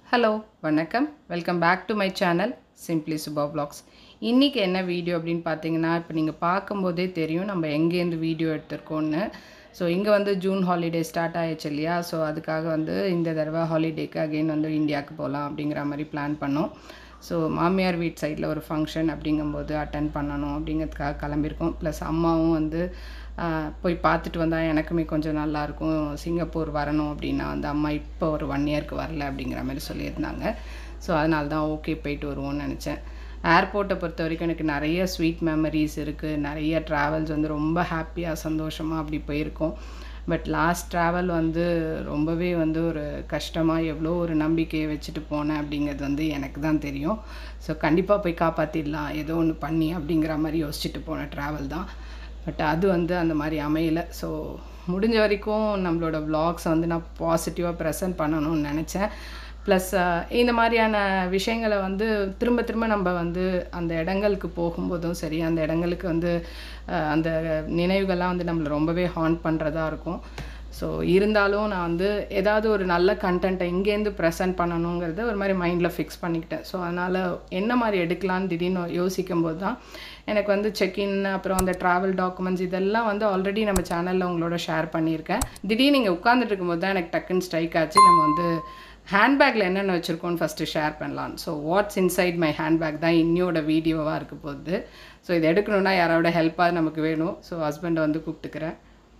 hello வணக்கம் welcome back to my channel simply Subha vlogs இன்றைக்கி என்ன வீடியோ அப்படின்னு பார்த்தீங்கன்னா இப்போ நீங்கள் பார்க்கும்போதே தெரியும் நம்ம எங்கேருந்து வீடியோ எடுத்திருக்கோன்னு ஸோ இங்கே வந்து ஜூன் ஹாலிடே ஸ்டார்ட் ஆயிடுச்சு இல்லையா ஸோ அதுக்காக வந்து இந்த தடவை ஹாலிடேக்கு அகெயின் வந்து இந்தியாவுக்கு போகலாம் அப்படிங்கிற மாதிரி பிளான் பண்ணோம் ஸோ மாமியார் வீட் சைடில் ஒரு ஃபங்க்ஷன் அப்படிங்கும்போது அட்டன் பண்ணணும் அப்படிங்கிறதுக்காக கிளம்பியிருக்கோம் ப்ளஸ் அம்மாவும் வந்து ஆஹ், போய் பார்த்துட்டு வந்தால் எனக்குமே கொஞ்சம் நல்லாயிருக்கும் சிங்கப்பூர் வரணும் அப்படின்னா வந்து அம்மா இப்போ ஒரு ஒன் இயர்க்கு வரல அப்படிங்கிற மாதிரி சொல்லியிருந்தாங்க ஸோ அதனால தான் ஓகே போயிட்டு வருவோம்னு நினச்சேன் ஏர்போர்ட்டை பொறுத்த வரைக்கும் எனக்கு நிறைய ஸ்வீட் மெமரிஸ் இருக்குது நிறைய ட்ராவல்ஸ் வந்து ரொம்ப ஹாப்பியாக சந்தோஷமாக அப்படி போயிருக்கோம் பட் லாஸ்ட் ட்ராவல் வந்து ரொம்பவே வந்து ஒரு கஷ்டமாக எவ்வளோ ஒரு நம்பிக்கையை வச்சுட்டு போனேன் அப்படிங்கிறது வந்து எனக்கு தான் தெரியும் ஸோ கண்டிப்பாக போய் காப்பாற்றிடலாம் ஏதோ ஒன்று பண்ணி அப்படிங்கிற மாதிரி யோசிச்சுட்டு போன ட்ராவல் தான் பட் அது வந்து அந்த மாதிரி அமையலை ஸோ முடிஞ்ச வரைக்கும் நம்மளோட vlogs வந்து நான் பாசிட்டிவாக ப்ரெசென்ட் பண்ணணும்னு நினச்சேன் ப்ளஸ் இந்த மாதிரியான விஷயங்களை வந்து திரும்ப திரும்ப நம்ம வந்து அந்த இடங்களுக்கு போகும்போதும் சரி அந்த இடங்களுக்கு வந்து அஹ், அந்த நினைவுகள்லாம் வந்து நம்மளை ரொம்பவே ஹாண்ட் பண்ணுறதா இருக்கும் ஸோ இருந்தாலும் நான் வந்து ஏதாவது ஒரு நல்ல கண்டென்ட்டை இங்கேருந்து ப்ரெசென்ட் பண்ணணுங்கிறத ஒரு மாதிரி மைண்டில் ஃபிக்ஸ் பண்ணிக்கிட்டேன் ஸோ அதனால் என்ன மாதிரி எடுக்கலான்னு திடீர்னு யோசிக்கும் போது தான் எனக்கு வந்து செக்இன் அப்புறம் அந்த ட்ராவல் டாக்குமெண்ட்ஸ் இதெல்லாம் வந்து ஆல்ரெடி நம்ம சேனலில் உங்களோட ஷேர் பண்ணியிருக்கேன் திடீர்னு நீங்கள் உட்காந்துட்டு இருக்கும்போது தான் எனக்கு டக்குன்னு ஸ்ட்ரைக் ஆச்சு நம்ம வந்து ஹேண்ட்பேக்கில் என்னென்ன வச்சுருக்கோன்னு ஃபஸ்ட்டு ஷேர் பண்ணலாம் so what's inside my handbag தான் இன்னியோட வீடியோவாக இருக்க போகுது ஸோ இது எடுக்கணுன்னா யாரோட ஹெல்ப்பாக நமக்கு வேணும் ஸோ ஹஸ்பண்டை வந்து கூப்பிட்டுக்கிறேன்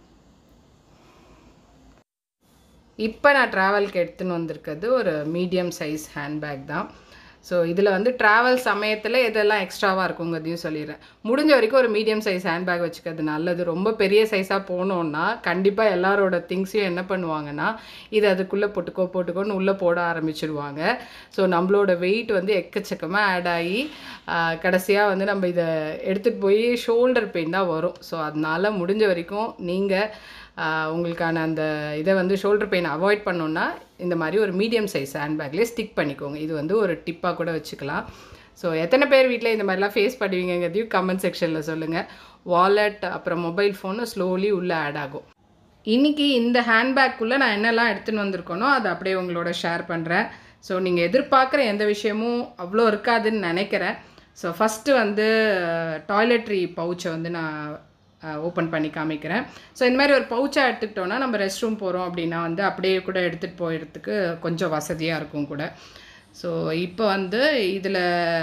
இப்போ நான் ட்ராவல்க்கு எடுத்துன்னு வந்திருக்கிறது ஒரு மீடியம் சைஸ் ஹேண்ட்பேக் தான் ஸோ இதில் வந்து ட்ராவல் சமயத்தில் எதெல்லாம் எக்ஸ்ட்ராவாக இருக்குங்கிறதையும் சொல்லிடுறேன் முடிஞ்ச வரைக்கும் ஒரு மீடியம் சைஸ் ஹேண்ட்பேக் வச்சுக்கிறது நல்லது ரொம்ப பெரிய சைஸாக போனோன்னா கண்டிப்பாக எல்லாரோட திங்ஸையும் என்ன பண்ணுவாங்கன்னா இது அதுக்குள்ளே போட்டுக்கோ போட்டுக்கோன்னு உள்ளே போட ஆரம்பிச்சிடுவாங்க ஸோ நம்மளோட வெயிட் வந்து எக்கச்சக்கமாக ஆட் ஆகி கடைசியாக வந்து நம்ம இதை எடுத்துகிட்டு போய் ஷோல்டர் பெயின் தான் வரும் ஸோ அதனால முடிஞ்ச வரைக்கும் நீங்கள் ஆஹ் உங்களுக்கான அந்த இதை வந்து ஷோல்டர் பெயின் அவாய்ட் பண்ணோன்னா இந்த மாதிரி ஒரு மீடியம் சைஸ் ஹேண்ட்பேக்லேயே ஸ்டிக் பண்ணிக்கோங்க இது வந்து ஒரு டிப்பாக கூட வச்சுக்கலாம் ஸோ எத்தனை பேர் வீட்டில் இந்த மாதிரிலாம் ஃபேஸ் பண்ணுவீங்கிறதையும் கமெண்ட் செக்ஷனில் சொல்லுங்கள் வாலெட் அப்புறம் மொபைல் ஃபோனு ஸ்லோலி உள்ளே ஆட் ஆகும் இன்றைக்கி இந்த ஹேண்ட்பேக்குள்ளே நான் என்னெல்லாம் எடுத்துன்னு வந்திருக்கேனோ அதை அப்படியே உங்களோட ஷேர் பண்ணுறேன் ஸோ நீங்கள் எதிர்பார்க்குற எந்த விஷயமும் அவ்வளோ இருக்காதுன்னு நினைக்கிறேன் ஸோ ஃபஸ்ட்டு வந்து டாய்லெட்ரி பவுச்சை வந்து நான் ஓப்பன் பண்ணி காமிக்கிறேன் ஸோ இந்த மாதிரி ஒரு பவுச்சாக எடுத்துக்கிட்டோன்னா நம்ம ரெஸ்ட் ரூம் போகிறோம் அப்படின்னா வந்து அப்படியே கூட எடுத்துகிட்டு போயிடுறதுக்கு கொஞ்சம் வசதியாக இருக்கும் கூட ஸோ இப்போ வந்து இதில்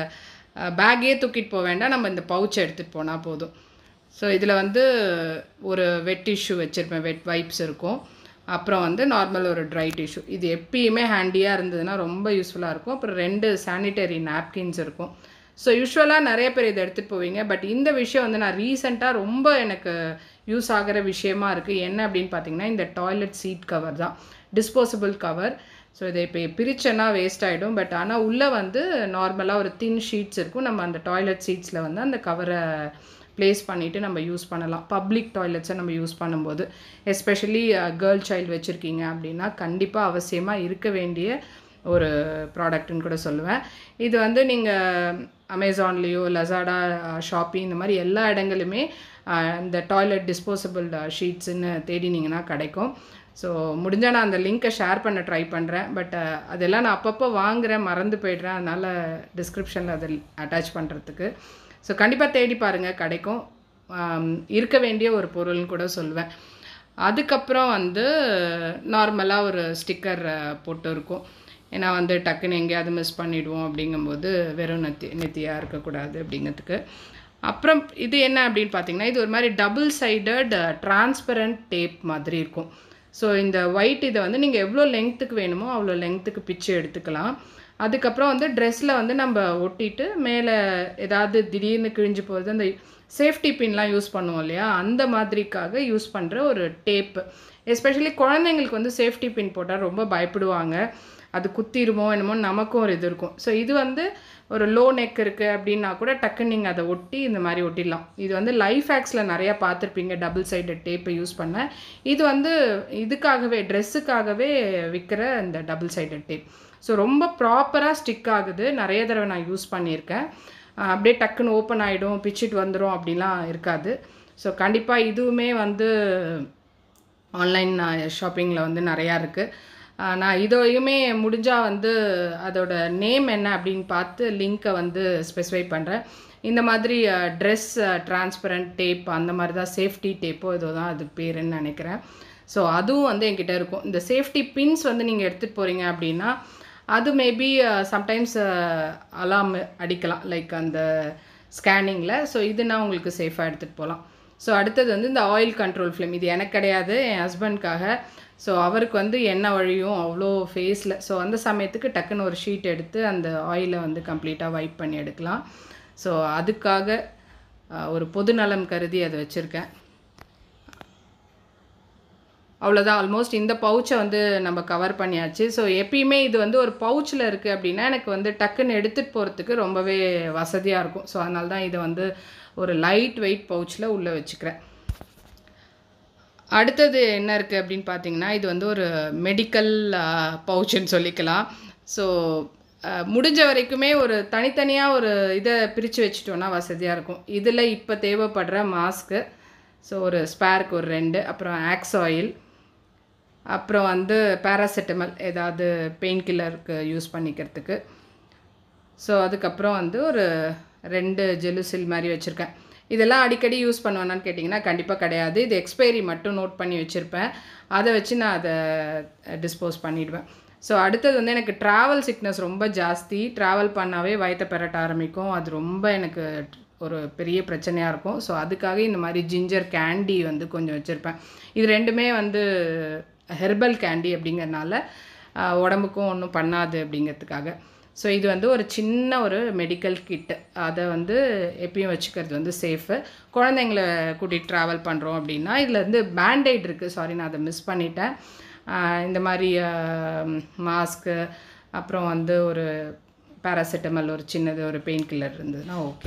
பேக்கே தூக்கிட்டு போக வேண்டாம் நம்ம இந்த பவுச்சை எடுத்துகிட்டு போனால் போதும் ஸோ இதில் வந்து ஒரு வெட் டிஷ்யூ வச்சுருப்பேன் வெட் வைப்ஸ் இருக்கும் அப்புறம் வந்து நார்மல் ஒரு ட்ரை டிஷ்யூ இது எப்பயுமே ஹேண்டியாக இருந்ததுன்னா ரொம்ப யூஸ்ஃபுல்லாக இருக்கும் அப்புறம் ரெண்டு சானிட்டரி நாப்கின்ஸ் இருக்கும் ஸோ யூஸ்வலாக நிறைய பேர் இதை எடுத்துகிட்டு போவீங்க பட் இந்த விஷயம் வந்து நான் ரீசெண்டாக ரொம்ப எனக்கு யூஸ் ஆகிற விஷயமா இருக்குது என்ன அப்படின்னு பார்த்தீங்கன்னா இந்த டாய்லெட் சீட் கவர் தான் டிஸ்போசபிள் கவர் ஸோ இதை இப்போ பிரிச்சேன்னா வேஸ்ட் ஆகிடும் பட் ஆனால் உள்ளே வந்து நார்மலாக ஒரு தின் ஷீட்ஸ் இருக்கும் நம்ம அந்த டாய்லெட் சீட்ஸில் வந்து அந்த கவரை ப்ளேஸ் பண்ணிவிட்டு நம்ம யூஸ் பண்ணலாம் பப்ளிக் டாய்லெட்ஸை நம்ம யூஸ் பண்ணும்போது எஸ்பெஷலி கேர்ள் சைல்டு வச்சுருக்கீங்க அப்படின்னா கண்டிப்பாக அவசியமாக இருக்க வேண்டிய ஒரு ப்ராடக்ட்னு கூட சொல்லுவேன் இது வந்து நீங்கள் அமேசான்லேயோ லசாடா ஷாப்பி இந்த மாதிரி எல்லா இடங்களுமே அஹ், இந்த டாய்லெட் டிஸ்போசபிள் ஷீட்ஸுன்னு தேடினீங்கன்னா கிடைக்கும் ஸோ முடிஞ்சால் நான் அந்த லிங்க்கை ஷேர் பண்ண ட்ரை பண்ணுறேன் பட் அதெல்லாம் நான் அப்பப்போ வாங்குறேன் மறந்து போயிடுறேன் அதனால் டிஸ்கிரிப்ஷனில் அதை அட்டாச் பண்ணுறதுக்கு ஸோ கண்டிப்பாக தேடி பாருங்கள் கிடைக்கும் ஆம், இருக்க வேண்டிய ஒரு பொருள்னு கூட சொல்லுவேன் அதுக்கப்புறம் வந்து நார்மலாக ஒரு ஸ்டிக்கர் போட்டு இருக்கும் ஏன்னா வந்து டக்குன்னு எங்கேயாவது மிஸ் பண்ணிடுவோம் அப்படிங்கும்போது வெறும் நெத்தி நெத்தியாக இருக்கக்கூடாது அப்படிங்கிறதுக்கு அப்புறம் இது என்ன அப்படின்னு பார்த்தீங்கன்னா இது ஒரு மாதிரி டபுள் சைடட் டிரான்ஸ்பரண்ட் டேப் மாதிரி இருக்கும் ஸோ இந்த ஒயிட் இதை வந்து நீங்கள் எவ்வளோ லெங்க்த்துக்கு வேணுமோ அவ்வளோ லெங்க்த்துக்கு பிச்சு எடுத்துக்கலாம் அதுக்கப்புறம் வந்து ட்ரெஸ்ஸில் வந்து நம்ம ஒட்டிட்டு மேலே ஏதாவது திடீர்னு கிழிஞ்சு போகிறது அந்த சேஃப்டி பின்லாம் யூஸ் பண்ணுவோம் இல்லையா அந்த மாதிரிக்காக யூஸ் பண்ணுற ஒரு டேப்பு எஸ்பெஷலி குழந்தைங்களுக்கு வந்து சேஃப்டி பின் போட்டால் ரொம்ப பயப்படுவாங்க அது குத்திருமோ என்னமோ நமக்கும் ஒரு இது இருக்கும் ஸோ இது வந்து ஒரு லோ நெக் இருக்குது அப்படின்னா கூட டக்குன்னு நீங்கள் அதை ஒட்டி இந்த மாதிரி ஒட்டிடலாம் இது வந்து லைஃப் ஹேக்ஸில் நிறையா பார்த்துருப்பீங்க டபுள் சைடட் டேப்பை யூஸ் பண்ண இது வந்து இதுக்காகவே ட்ரெஸ்ஸுக்காகவே விற்கிற இந்த டபுள் சைடட் டேப் ஸோ ரொம்ப ப்ராப்பராக ஸ்டிக் ஆகுது நிறைய தடவை நான் யூஸ் பண்ணியிருக்கேன் அஹ் அப்படியே டக்குன்னு ஓப்பன் ஆகிடும் பிச்சிட்டு வந்துடும் அப்படிலாம் இருக்காது ஸோ கண்டிப்பாக இதுவுமே வந்து ஆன்லைன் ஷாப்பிங்கில் வந்து நிறையா இருக்குது ஆஹ் நான் இதையுமே முடிஞ்சால் வந்து அதோட நேம் என்ன அப்படின்னு பார்த்து லிங்க்கை வந்து ஸ்பெசிஃபை பண்ணுறேன் இந்த மாதிரி ட்ரெஸ் டிரான்ஸ்பரண்ட் டேப் அந்த மாதிரி தான் சேஃப்டி டேப்போ ஏதோ தான் அது பேருன்னு நினைக்கிறேன் ஸோ அதுவும் வந்து என்கிட்ட இருக்கும் இந்த சேஃப்டி பின்ஸ் வந்து நீங்கள் எடுத்துகிட்டு போகிறீங்க அப்படின்னா அது மேபி சம்டைம்ஸ் அலாம் அடிக்கலாம் லைக் அந்த ஸ்கேனிங்கில் ஸோ இதுனா உங்களுக்கு சேஃபாக எடுத்துகிட்டு போகலாம் ஸோ அடுத்தது வந்து இந்த ஆயில் கண்ட்ரோல் ஃபிலிம் இது எனக்கு கிடையாது என் ஹஸ்பண்ட்காக ஸோ அவருக்கு வந்து எண்ணெய் வழியும் அவ்வளோ ஃபேஸில் ஸோ அந்த சமயத்துக்கு டக்குன்னு ஒரு ஷீட் எடுத்து அந்த ஆயிலை வந்து கம்ப்ளீட்டாக வைப் பண்ணி எடுக்கலாம் ஸோ அதுக்காக அஹ், ஒரு பொதுநலம் கருதி அதை வச்சுருக்கேன் அவ்வளோதான் ஆல்மோஸ்ட் இந்த பவுச்சை வந்து நம்ம கவர் பண்ணியாச்சு ஸோ எப்பயுமே இது வந்து ஒரு பவுச்சில் இருக்குது அப்படின்னா எனக்கு வந்து டக்குன்னு எடுத்துகிட்டு போகிறதுக்கு ரொம்பவே வசதியாக இருக்கும் ஸோ அதனால தான் இதை வந்து ஒரு லைட் வெயிட் பவுச்சில் உள்ளே வச்சுக்கிறேன் அடுத்தது என்ன இருக்குது அப்படின்னு பார்த்தீங்கன்னா இது வந்து ஒரு மெடிக்கல் பவுச்சுன்னு சொல்லிக்கலாம் ஸோ முடிஞ்ச வரைக்குமே ஒரு தனித்தனியாக ஒரு இதை பிரித்து வச்சுட்டோன்னா வசதியாக இருக்கும் இதில் இப்போ தேவைப்படுற மாஸ்க்கு ஸோ ஒரு ஸ்பேருக்கு ஒரு ரெண்டு அப்புறம் ஆக்ஸ் ஆயில் அப்புறம் வந்து பேராசிட்டமல் ஏதாவது பெயின் கில்லருக்கு யூஸ் பண்ணிக்கிறதுக்கு ஸோ அதுக்கப்புறம் வந்து ஒரு ரெண்டு ஜெலுசில் மாதிரி வச்சுருக்கேன் இதெல்லாம் அடிக்கடி யூஸ் பண்ணுவேனான்னு கேட்டிங்கன்னா கண்டிப்பாக கிடையாது இது எக்ஸ்பைரி மட்டும் நோட் பண்ணி வச்சுருப்பேன் அதை வச்சு நான் அதை டிஸ்போஸ் பண்ணிடுவேன் ஸோ அடுத்தது வந்து எனக்கு ட்ராவல் சிக்னஸ் ரொம்ப ஜாஸ்தி ட்ராவல் பண்ணாவே வயிற்ற பெரட்ட ஆரம்பிக்கும் அது ரொம்ப எனக்கு ஒரு பெரிய பிரச்சனையாக இருக்கும் ஸோ அதுக்காக இந்த மாதிரி ஜிஞ்சர் கேண்டி வந்து கொஞ்சம் வச்சுருப்பேன் இது ரெண்டுமே வந்து ஹெர்பல் கேண்டி அப்படிங்கறனால ஆஹ், உடம்புக்கும் ஒன்றும் பண்ணாது அப்படிங்கிறதுக்காக ஸோ இது வந்து ஒரு சின்ன ஒரு மெடிக்கல் கிட்டு அதை வந்து எப்பயும் வச்சுக்கிறது வந்து சேஃபு குழந்தைங்கள கூட்டிகிட்டு ட்ராவல் பண்ணுறோம் அப்படின்னா இதில் இருந்து பேண்டைட் இருக்குது சாரி நான் அதை மிஸ் பண்ணிட்டேன் ஆஹ், இந்த மாதிரி மாஸ்க்கு அப்புறம் வந்து ஒரு பேராசிட்டமல் ஒரு சின்னது ஒரு பெயின் கில்லர் இருந்ததுன்னா ஓகே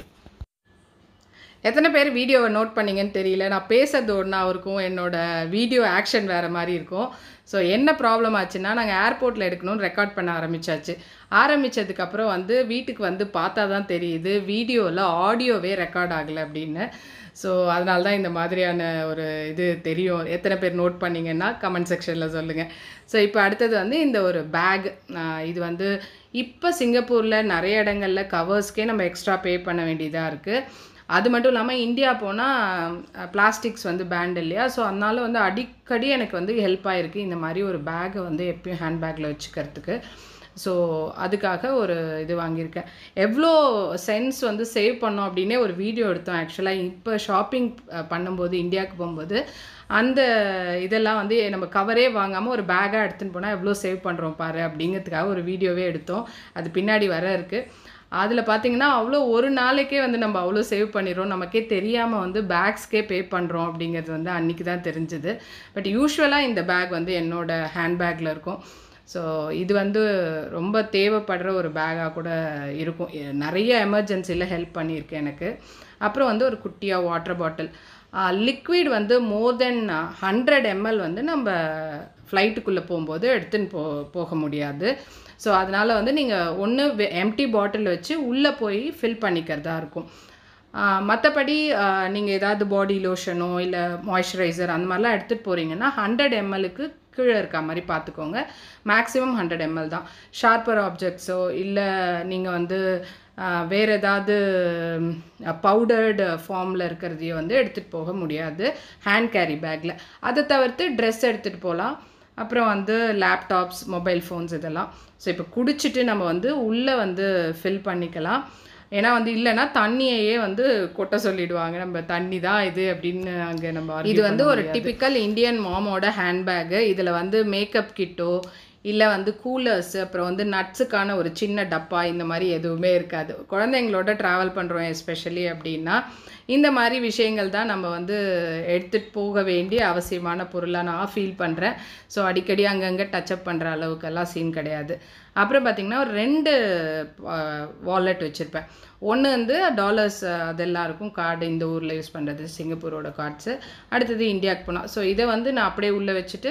எத்தனை பேர் வீடியோவை நோட் பண்ணீங்கன்னு தெரியல நான் பேசுறது ஒன்றா இருக்கும் என்னோட வீடியோ ஆக்ஷன் வேறு மாதிரி இருக்கும் ஸோ என்ன ப்ராப்ளம் ஆச்சுன்னா நாங்கள் ஏர்போர்ட்டில் எடுக்கணும்னு ரெக்கார்ட் பண்ண ஆரம்பிச்சாச்சு ஆரம்பித்ததுக்கப்புறம் வந்து வீட்டுக்கு வந்து பார்த்தா தான் தெரியுது வீடியோவில் ஆடியோவே ரெக்கார்ட் ஆகலை அப்படின்னு ஸோ அதனால தான் இந்த மாதிரியான ஒரு இது தெரியும் எத்தனை பேர் நோட் பண்ணீங்கன்னா கமெண்ட் செக்ஷனில் சொல்லுங்கள் ஸோ இப்போ அடுத்தது வந்து இந்த ஒரு பேக் இது வந்து இப்போ சிங்கப்பூரில் நிறைய இடங்கள்ல கவர்ஸ்க்கே நம்ம எக்ஸ்ட்ரா பே பண்ண வேண்டியதாக இருக்குது அது மட்டும் இல்லாமல் இந்தியா போனால் பிளாஸ்டிக்ஸ் வந்து பேண்ட் இல்லையா ஸோ அதனால வந்து அடிக்கடி எனக்கு வந்து ஹெல்ப் ஆயிருக்கு இந்த மாதிரி ஒரு பேக்கை வந்து எப்பயும் ஹேண்ட்பேக்கில் வச்சுக்கிறதுக்கு ஸோ அதுக்காக ஒரு இது வாங்கியிருக்கேன் எவ்வளோ சென்ஸ் வந்து சேவ் பண்ணோம் அப்படின்னே ஒரு வீடியோ எடுத்தோம் ஆக்சுவலாக இப்போ ஷாப்பிங் பண்ணும்போது இந்தியாவுக்கு போகும்போது அந்த இதெல்லாம் வந்து நம்ம கவரே வாங்காமல் ஒரு பேக்காக எடுத்துன்னு போனால் எவ்வளோ சேவ் பண்ணுறோம் பாரு அப்படிங்கிறதுக்காக ஒரு வீடியோவே எடுத்தோம் அது பின்னாடி வர இருக்குது அதில் பார்த்தீங்கன்னா அவ்வளோ ஒரு நாளைக்கே வந்து நம்ம அவ்வளோ சேவ் பண்ணிடுறோம் நமக்கே தெரியாமல் வந்து பேக்ஸ்க்கே பே பண்ணுறோம் அப்படிங்கிறது வந்து அன்றைக்கி தான் தெரிஞ்சுது பட் யூஸ்வலாக இந்த பேக் வந்து என்னோட ஹேண்ட்பேக்கில் இருக்கும் ஸோ இது வந்து ரொம்ப தேவைப்படுற ஒரு பேக்காக கூட இருக்கும் எ- நிறைய எமர்ஜென்சியில் ஹெல்ப் பண்ணியிருக்கு எனக்கு அப்புறம் வந்து ஒரு குட்டியாக வாட்டர் பாட்டில் லிக்விட் வந்து மோர் தென் ஹண்ட்ரட் எம்எல் வந்து நம்ம ஃப்ளைட்டுக்குள்ளே போகும்போது எடுத்துன்னு போ போக முடியாது ஸோ அதனால் வந்து நீங்கள் ஒன்று எம்டி பாட்டில் வச்சு உள்ளே போய் ஃபில் பண்ணிக்கிறதா இருக்கும் மற்றபடி நீங்கள் ஏதாவது பாடி லோஷனோ இல்லை மாய்ஸ்சரைசர் அந்த மாதிரிலாம் எடுத்துகிட்டு போகிறீங்கன்னா ஹண்ட்ரட் எம்எல்லுக்கு கீழே இருக்க மாதிரி பார்த்துக்கோங்க மேக்ஸிமம் ஹண்ட்ரட் எம்எல் தான் ஷார்ப்பர் ஆப்ஜெக்ட்ஸோ இல்லை நீங்கள் வந்து ஆஹ், வேற ஏதாவது பவுடர்டு ஃபார்மில் இருக்கிறதையோ வந்து எடுத்துகிட்டு போக முடியாது ஹேண்ட் கேரி பேக்கில் அதை தவிர்த்து ட்ரெஸ் எடுத்துகிட்டு போகலாம் அப்புறம் வந்து லேப்டாப்ஸ் மொபைல் ஃபோன்ஸ் இதெல்லாம் ஸோ இப்போ குடிச்சிட்டு நம்ம வந்து உள்ளே வந்து ஃபில் பண்ணிக்கலாம் ஏன்னா வந்து இல்லைன்னா தண்ணியையே வந்து கொட்ட சொல்லிடுவாங்க நம்ம தண்ணி தான் இது அப்படின்னு அங்கே நம்ம இது வந்து ஒரு டிபிக்கல் இந்தியன் மாமோட ஹேண்ட்பேக்கு இதில் வந்து மேக்கப் கிட்டோ இல்லை வந்து கூலர்ஸ் அப்புறம் வந்து நட்ஸுக்கான ஒரு சின்ன டப்பா இந்த மாதிரி எதுவுமே இருக்காது குழந்தைங்களோட ட்ராவல் பண்ணுறோம் எஸ்பெஷலி அப்படின்னா இந்த மாதிரி விஷயங்கள் தான் நம்ம வந்து எடுத்துகிட்டு போக வேண்டிய அவசியமான பொருளாக நான் ஃபீல் பண்ணுறேன் ஸோ அடிக்கடி அங்கங்கே டச்சப் பண்ணுற அளவுக்கெல்லாம் சீன் கிடையாது அப்புறம் பார்த்திங்கன்னா ஒரு ரெண்டு வாலெட் வச்சுருப்பேன் ஒன்று வந்து டாலர்ஸ் அதெல்லாம் இருக்கும் கார்டு இந்த ஊரில் யூஸ் பண்ணுறது சிங்கப்பூரோட கார்ட்ஸு அடுத்தது இந்தியாவுக்கு போனால் ஸோ இதை வந்து நான் அப்படியே உள்ளே வச்சுட்டு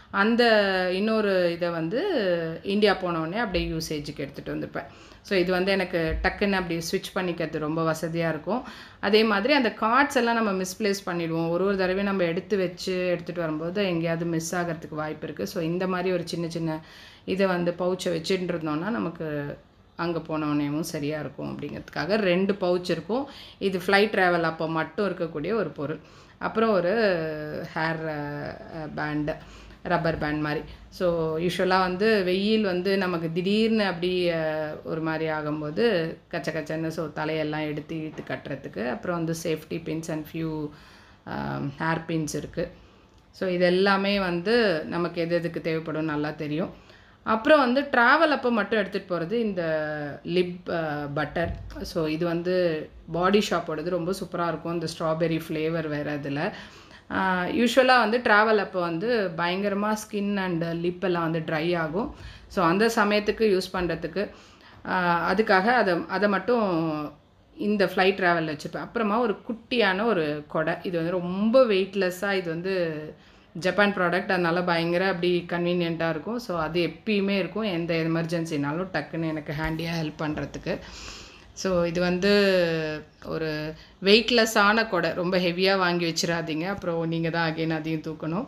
அந்த இன்னொரு இதை வந்து இந்தியா போனோடனே அப்படியே யூசேஜுக்கு எடுத்துகிட்டு வந்துப்பேன் ஸோ இது வந்து எனக்கு டக்குன்னு அப்படி ஸ்விட்ச் பண்ணிக்கிறது ரொம்ப வசதியாக இருக்கும் அதே மாதிரி அந்த கார்ட்ஸ் எல்லாம் நம்ம மிஸ்பிளேஸ் பண்ணிடுவோம் ஒரு ஒரு தடவையும் நம்ம எடுத்து வச்சு எடுத்துகிட்டு வரும்போது எங்கேயாவது மிஸ் ஆகிறதுக்கு வாய்ப்பு இருக்குது ஸோ இந்த மாதிரி ஒரு சின்ன சின்ன இதை வந்து பவுச்சை வச்சுட்டு இருந்தோம்னா நமக்கு அங்கே போனோடனேவும் சரியாக இருக்கும் அப்படிங்கிறதுக்காக ரெண்டு பவுச் இருக்கும் இது ஃப்ளைட் ட்ராவல் அப்போ மட்டும் இருக்கக்கூடிய ஒரு பொருள் அப்புறம் ஒரு ஹேர் பேண்டு ரப்பர் பேண்ட் மாதிரி ஸோ யூஸ்வலாக வந்து வெயில் வந்து நமக்கு திடீர்னு அப்படி அஹ், ஒரு மாதிரி ஆகும்போது கச்ச கச்சன்னு ஸோ தலையெல்லாம் எடுத்து இழுத்து கட்டுறதுக்கு அப்புறம் வந்து safety pins and few hair pins இருக்குது ஸோ இது எல்லாமே வந்து நமக்கு எது எதுக்கு தேவைப்படும் நல்லா தெரியும் அப்புறம் வந்து ட்ராவல் அப்போ மட்டும் எடுத்துகிட்டு போகிறது இந்த லிப் பட்டர் ஸோ இது வந்து பாடி ஷாப்போடது ரொம்ப சூப்பராக இருக்கும் இந்த ஸ்ட்ராபெரி ஃப்ளேவர் வேறு இதில் யூஸ்வலாக வந்து ட்ராவல் அப்போ வந்து பயங்கரமாக ஸ்கின் அண்ட் லிப் எல்லாம் வந்து ட்ரை ஆகும் ஸோ அந்த சமயத்துக்கு யூஸ் பண்ணுறதுக்கு அதுக்காக அதை அதை மட்டும் இந்த ஃப்ளைட் ட்ராவலில் வச்சுப்பேன் அப்புறமா ஒரு குட்டியான ஒரு கொடை இது வந்து ரொம்ப வெயிட்லெஸ்ஸாக இது வந்து ஜப்பான் ப்ராடக்ட் அதனால பயங்கர அப்படி கன்வீனியண்ட்டாக இருக்கும் ஸோ அது எப்பயுமே இருக்கும் எந்த எமர்ஜென்சினாலும் டக்குன்னு எனக்கு ஹேண்டியாக ஹெல்ப் பண்ணுறதுக்கு ஸோ இது வந்து ஒரு வெயிட்லெஸ்ஸான கொடை ரொம்ப ஹெவியாக வாங்கி வச்சிடாதீங்க அப்புறம் நீங்கள் தான் அகைன் அதையும் தூக்கணும்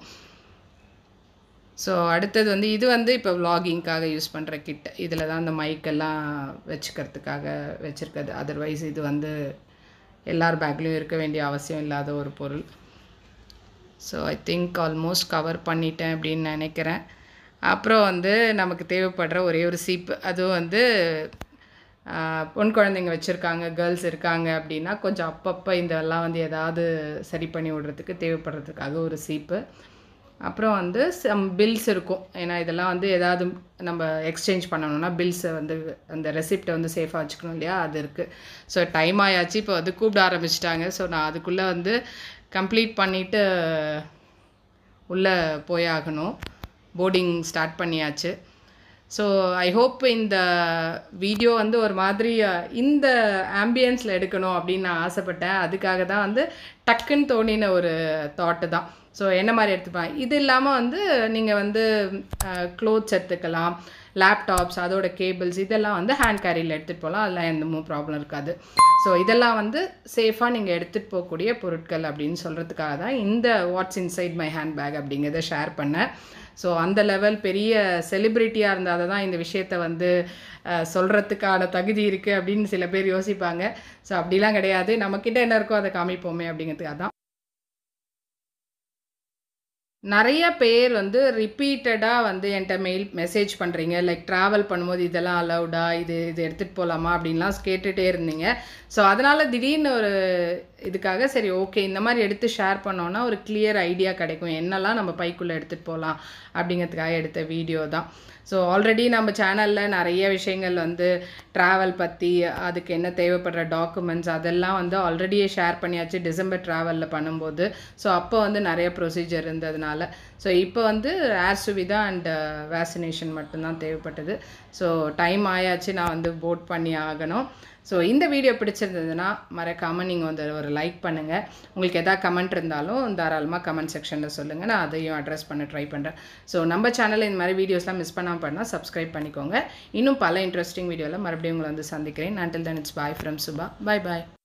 ஸோ அடுத்தது வந்து இது வந்து இப்போ vloggingக்காக யூஸ் பண்ணுற கிட் இதில் தான் அந்த மைக்கெல்லாம் வச்சுக்கிறதுக்காக வச்சுருக்கிறது அதர்வைஸ் இது வந்து எல்லார் பேக்லேயும் இருக்க வேண்டிய அவசியம் இல்லாத ஒரு பொருள் so I think almost cover பண்ணிட்டேன் அப்படின்னு நினைக்கிறேன் அப்புறம் வந்து நமக்கு தேவைப்படுற ஒரே ஒரு சீப்பு அதுவும் வந்து ஆஹ், பொன் குழந்தைங்க வச்சுருக்காங்க கேர்ள்ஸ் இருக்காங்க அப்படின்னா கொஞ்சம் அப்பப்போ இதெல்லாம் வந்து ஏதாவது சரி பண்ணி விடுறதுக்கு தேவைப்படுறதுக்காக ஒரு சீப்பு அப்புறம் வந்து சம் பில்ஸ் இருக்கும் ஏன்னா இதெல்லாம் வந்து ஏதாவது நம்ம எக்ஸ்சேஞ்ச் பண்ணணும்னா பில்ஸை வந்து அந்த ரெசிப்டை வந்து சேஃபாக வச்சுக்கணும் இல்லையா அது இருக்குது ஸோ டைம் ஆயாச்சு இப்போ வந்து கூப்பிட ஆரம்பிச்சிட்டாங்க ஸோ நான் அதுக்குள்ளே வந்து கம்ப்ளீட் பண்ணிவிட்டு உள்ளே போயாகணும் போர்டிங் ஸ்டார்ட் பண்ணியாச்சு ஸோ ஐ ஹோப் இந்த வீடியோ வந்து ஒரு மாதிரி அஹ், இந்த ஆம்பியன்ஸில் எடுக்கணும் அப்படின்னு நான் ஆசைப்பட்டேன் அதுக்காக தான் வந்து டக்குன்னு தோணின ஒரு தாட்டு தான் ஸோ என்ன மாதிரி எடுத்துப்பேன் இது இல்லாமல் வந்து நீங்கள் வந்து க்ளோத்ஸ் எடுத்துக்கலாம் லேப்டாப்ஸ் அதோட கேபிள்ஸ் இதெல்லாம் வந்து ஹேண்ட் கேரியில் எடுத்துகிட்டு போகலாம் அதெல்லாம் எந்த ப்ராப்ளம் இருக்காது ஸோ இதெல்லாம் வந்து சேஃபாக நீங்கள் எடுத்துகிட்டு போகக்கூடிய பொருட்கள் அப்படின்னு சொல்கிறதுக்காக தான் இந்த what's inside my hand bag அப்படிங்கிறத ஷேர் பண்ணேன் ஸோ அந்த லெவல் பெரிய செலிப்ரிட்டியாக இருந்தால் தான் இந்த விஷயத்த வந்து அஹ், சொல்றதுக்கான தகுதி இருக்குது அப்படின்னு சில பேர் யோசிப்பாங்க ஸோ அப்படிலாம் கிடையாது நம்மக்கிட்ட என்ன இருக்கோ அதை காமிப்போமே அப்படிங்கிறதுக்காக தான் நிறைய பேர் வந்து ரிப்பீட்டடாக வந்து என்கிட்ட மெயில் மெசேஜ் பண்ணுறீங்க லைக் ட்ராவல் பண்ணும்போது இதெல்லாம் அலௌடா இது இது எடுத்துகிட்டு போகலாமா அப்படின்லாம் கேட்டுகிட்டே இருந்தீங்க ஸோ அதனால் திடீர்னு ஒரு இதுக்காக சரி ஓகே இந்த மாதிரி எடுத்து ஷேர் பண்ணோன்னா ஒரு கிளியர் ஐடியா கிடைக்கும் என்னெல்லாம் நம்ம பைக்குள்ளே எடுத்துகிட்டு போகலாம் அப்படிங்கிறதுக்காக எடுத்த வீடியோ தான் ஸோ ஆல்ரெடி நம்ம சேனலில் நிறைய விஷயங்கள் வந்து ட்ராவல் பற்றி அதுக்கு என்ன தேவைப்படுற டாக்குமெண்ட்ஸ் அதெல்லாம் வந்து ஆல்ரெடியே ஷேர் பண்ணியாச்சு டிசம்பர் ட்ராவலில் பண்ணும்போது ஸோ அப்போ வந்து நிறைய ப்ரொசீஜர் இருந்ததுனால ஸோ இப்போ வந்து ஏர் சுவிதா அண்ட் வேக்சினேஷன் மட்டும்தான் தேவைப்பட்டது ஸோ டைம் ஆயாச்சு நான் வந்து போட் பண்ணி ஆகணும் ஸோ இந்த வீடியோ பிடிச்சிருந்ததுன்னா மறக்காமல் நீங்கள் வந்து ஒரு லைக் பண்ணுங்கள் உங்களுக்கு எதாவது கமெண்ட் இருந்தாலும் தாராளமாக கமெண்ட் செக்ஷனில் சொல்லுங்கள் நான் அதையும் அட்ரஸ் பண்ண ட்ரை பண்ணுறேன் ஸோ நம்ம சேனலில் இந்த மாதிரி வீடியோஸ்லாம் மிஸ் பண்ணாமல் பண்ணால் சப்ஸ்கிரைப் பண்ணிக்கோங்க இன்னும் பல இன்ட்ரெஸ்டிங் வீடியோவில் மறுபடியும் உங்களை வந்து சந்திக்கிறேன் until then it's bye from Subha bye bye